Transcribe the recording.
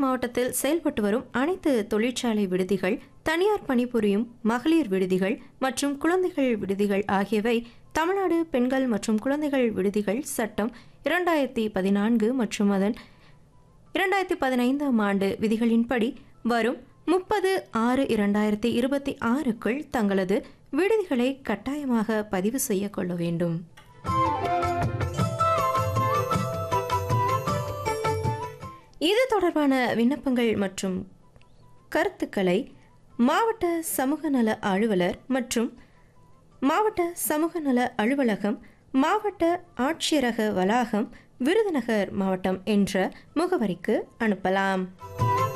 மாவட்டத்தில் செயல்பட்டு வரும் அனைத்து தொழிற்சாலை விடுதிகள் தனியார் பணிபுரியும் மகளிர் விடுதிகள் மற்றும் குழந்தைகள் விடுதிகள் ஆகியவை தமிழ்நாடு பெண்கள் மற்றும் குழந்தைகள் விடுதிகள் சட்டம் இரண்டாயிரத்தி பதினான்கு மற்றும் அதன் இரண்டாயிரத்தி பதினைந்தாம் ஆண்டு விதிகளின்படி வரும் முப்பது ஆறு இரண்டாயிரத்தி இருபத்தி ஆறுக்குள் தங்களது விடுதிகளை கட்டாயமாக பதிவு செய்ய கொள்ள வேண்டும் இது தொடர்பான விண்ணப்பங்கள் மற்றும் கருத்துக்களை மாவட்ட சமூக நல அலுவலர் மற்றும் மாவட்ட சமூக நல அலுவலகம் மாவட்ட ஆட்சியரக வளாகம் விருதுநகர் மாவட்டம் என்ற முகவரிக்கு அனுப்பலாம்